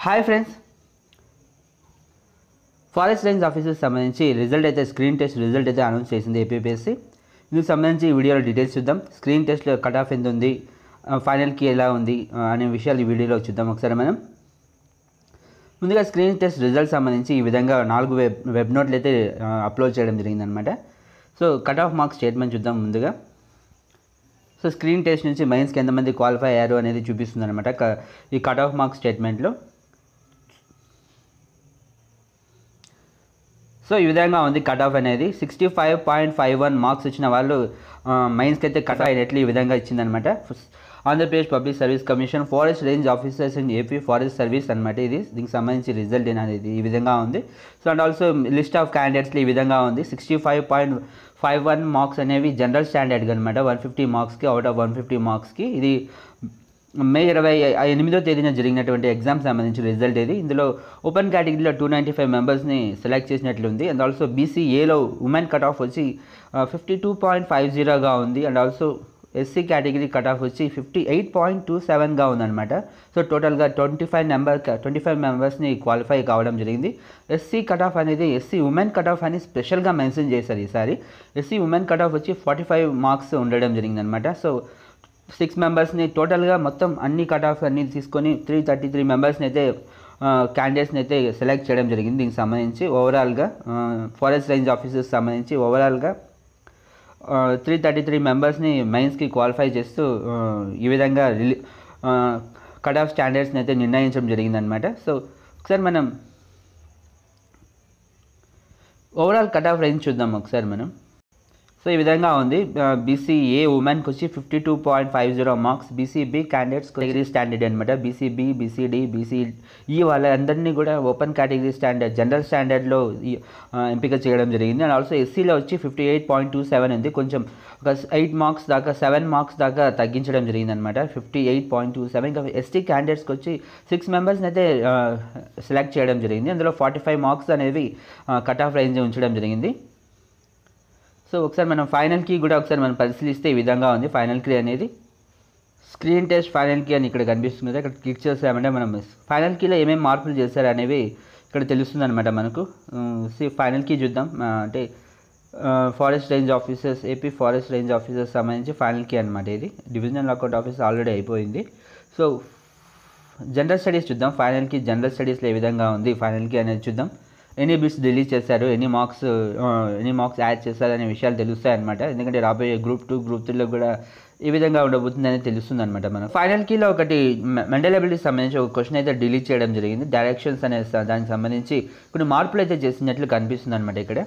hi friends forest range officers సంబంధించి result అయితే screen test result అయితే అనౌన్స్ చేసింది ఏపీపీఎస్సీ ఇందుకు సంబంధించి ఈ వీడియోలో డీటెయిల్స్ చూద్దాం స్క్రీన్ టెస్ట్లో కట్ ఆఫ్ ఎంత ఉంది ఫైనల్కి ఎలా ఉంది ఆ, అనే విషయాలు ఈ వీడియోలో చూద్దాం ఒకసారి మనం ముందుగా స్క్రీన్ టెస్ట్ రిజల్ట్ సంబంధించి ఈ విధంగా నాలుగు వెబ్ వెబ్ నోట్లు అయితే ఆ, అప్లోడ్ చేయడం జరిగిందనమాట so cut off marks statement చూద్దాం ముందుగా సో స్క్రీన్ టెస్ట్ నుంచి మైన్స్కి ఎంతమంది క్వాలిఫై అయ్యారు అనేది చూపిస్తుంది అనమాట ఈ కట్ ఆఫ్ మార్క్స్ స్టేట్మెంట్లో సో ఈ విధంగా ఉంది కట్ ఆఫ్ అనేది sixty five point five one marks వచ్చిన వాళ్ళు మైన్స్కి అయితే కట్ అయినట్లు ఈ విధంగా ఇచ్చిందనమాట Andhra Pradesh public service commission forest range officers and AP forest service అనమాట ఇది దీనికి సంబంధించి రిజల్ట్ అనేది ఈ విధంగా ఉంది so and also list of క్యాండిడేట్స్లో ఈ విధంగా ఉంది sixty five point five one marks అనేవి జనరల్ స్టాండర్డ్గా అనమాట వన్ ఫిఫ్టీ మార్క్స్కి అవుట్ ఆఫ్ వన్ ఫిఫ్టీ మార్క్స్కి ఇది మే ఇరవై ఎనిమిదో తేదీన జరిగినటువంటి ఎగ్జామ్ సంబంధించి రిజల్ట్ ఇది ఇందులో ఓపెన్ కేటగిరీలో టూ నైంటీ ఫైవ్ మెంబర్స్ని సెలెక్ట్ చేసినట్లుంది అండ్ ఆల్సో బీసీఏలో ఉమెన్ కట్ ఆఫ్ వచ్చి ఫిఫ్టీ టూ పాయింట్ ఫైవ్ జీరోగా ఉంది and also SC category cut off వచ్చి ఫిఫ్టీ ఎయిట్ పాయింట్ టూ సెవెన్గా ఉందన్నమాట సో టోటల్గా twenty five number twenty five మెంబర్స్ని క్వాలిఫై కావడం జరిగింది ఎస్సీ కట్ ఆఫ్ అనేది ఎస్సీ ఉమెన్ కట్ ఆఫ్ అని స్పెషల్గా మెన్షన్ చేశారు ఈసారి ఎస్సీ ఉమెన్ కట్ ఆఫ్ వచ్చి ఫార్టీ ఫైవ్ మార్క్స్ ఉండడం జరిగిందనమాట సో సిక్స్ మెంబర్స్ని టోటల్గా మొత్తం అన్ని కట్ ఆఫ్ అన్ని తీసుకొని త్రీ థర్టీ త్రీ మెంబర్స్ని అయితే క్యాండిడేట్స్ని అయితే సెలెక్ట్ చేయడం జరిగింది దీనికి సంబంధించి ఓవరాల్గా ఫారెస్ట్ రేంజ్ ఆఫీసర్స్ సంబంధించి ఓవరాల్గా త్రీ థర్టీ త్రీ మెంబర్స్ని మైన్స్కి క్వాలిఫై చేస్తూ ఆ, ఈ విధంగా రిలీ కట్ ఆఫ్ స్టాండర్డ్స్ని అయితే నిర్ణయించడం జరిగిందనమాట సో ఒకసారి మనం ఓవరాల్ కట్ ఆఫ్ రేంజ్ చూద్దాం ఒకసారి మనం సో ఈ విధంగా ఉంది బీసీఏ ఉమెన్కి వచ్చి fifty two point five zero marks BCB candidates category standard అనమాట బీసీబీ బీసీడీ బీసీ ఈ వాళ్ళందరినీ కూడా ఓపెన్ కేటగిరీ స్టాండర్డ్ జనరల్ స్టాండర్డ్లో ఈ, ఆ, ఎంపిక చేయడం జరిగింది అండ్ ఆల్సో ఎస్సీలో వచ్చి fifty eight point two seven ఉంది కొంచెం ఒక ఎయిట్ మార్క్స్ దాకా సెవెన్ మార్క్స్ దాకా తగ్గించడం జరిగింది అనమాట fifty eight point two seven ఇంకా ఎస్టీ క్యాండిడేట్స్కి వచ్చి సిక్స్ మెంబర్స్ని అయితే సెలెక్ట్ చేయడం జరిగింది అందులో ఫార్టీ ఫైవ్ మార్క్స్ అనేవి కట్ ఆఫ్ రేంజ్ ఉంచడం జరిగింది సో ఒకసారి మనం ఫైనల్ కీ కూడా ఒకసారి మనం పరిశీలిస్తే ఈ విధంగా ఉంది ఫైనల్ కీ అనేది స్క్రీన్ టెస్ట్ ఫైనల్ కీ అని ఇక్కడ కనిపిస్తుంది కదా, ఇక్కడ క్లిక్ చేసామంటే మనం ఫైనల్ కీలో ఏమేమి మార్పులు చేశారు అనేవి ఇక్కడ తెలుస్తుంది అనమాట మనకు సి ఫైనల్ కీ చూద్దాం ఆ, అంటే forest range officers AP forest range officers సంబంధించి ఫైనల్ కీ అనమాట ఇది డివిజనల్ అకౌంట్ ఆఫీస్ ఆల్రెడీ అయిపోయింది సో జనరల్ స్టడీస్ చూద్దాం ఫైనల్కి జనరల్ స్టడీస్లో ఏ విధంగా ఉంది ఫైనల్కి అనేది చూద్దాం ఎన్ని బిట్స్ డిలీట్ చేశారు ఎన్ని మార్క్స్ ఎన్ని మార్క్స్ యాడ్ చేశారు అనే విషయాలు తెలుస్తాయి అనమాట ఎందుకంటే రాబోయే గ్రూప్ టూ గ్రూప్ త్రీలో కూడా ఈ విధంగా ఉండబోతుంది అనేది తెలుస్తుంది అనమాట మనం ఫైనల్ కీలో ఒకటి మెంటల్ అబిలిటీ సంబంధించి ఒక క్వశ్చన్ అయితే డిలీట్ చేయడం జరిగింది డైరెక్షన్స్ అనే స- దానికి సంబంధించి కొన్ని మార్పులు అయితే చేసినట్లు కనిపిస్తుంది అనమాట ఇక్కడ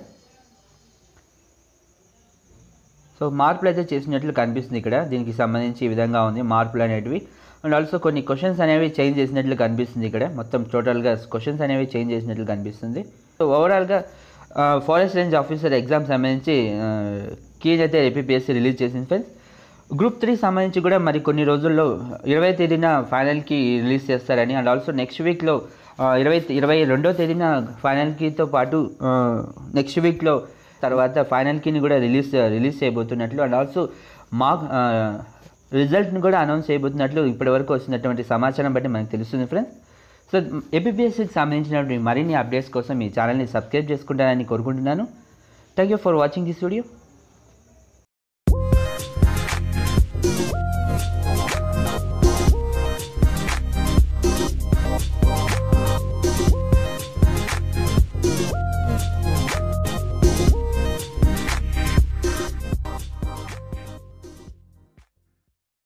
సో మార్పులు అయితే చేసినట్లు కనిపిస్తుంది ఇక్కడ దీనికి సంబంధించి ఈ విధంగా ఉంది మార్పులు అనేటివి అండ్ ఆల్సో కొన్ని క్వశ్చన్స్ అనేవి చేంజ్ చేసినట్లు కనిపిస్తుంది ఇక్కడ మొత్తం టోటల్గా క్వశ్చన్స్ అనేవి చేంజ్ చేసినట్లు కనిపిస్తుంది సో ఓవరాల్గా ఫారెస్ట్ రేంజ్ ఆఫీసర్ ఎగ్జామ్ సంబంధించి కీని అయితే ఏపీఎస్సీ రిలీజ్ చేసింది ఫ్రెండ్స్ గ్రూప్ త్రీ సంబంధించి కూడా మరి కొన్ని రోజుల్లో ఇరవై తేదీన ఫైనల్కి రిలీజ్ చేస్తారని అండ్ ఆల్సో నెక్స్ట్ వీక్లో ఇరవై ఇరవై రెండో తేదీన ఫైనల్ కీతో పాటు నెక్స్ట్ వీక్లో తర్వాత ఫైనల్ కీని కూడా రిలీజ్ రిలీజ్ చేయబోతున్నట్లు అండ్ ఆల్సో మార్క్ రిజల్ట్ని కూడా అనౌన్స్ చేయబోతున్నట్లు ఇప్పటివరకు వచ్చినటువంటి సమాచారం బట్టి మనకు తెలుస్తుంది ఫ్రెండ్స్ సో ఏపీఎస్సీకి సంబంధించినటువంటి మరిన్ని అప్డేట్స్ కోసం ఈ ఛానల్ని సబ్స్క్రైబ్ చేసుకుంటారని కోరుకుంటున్నాను thank you for watching this video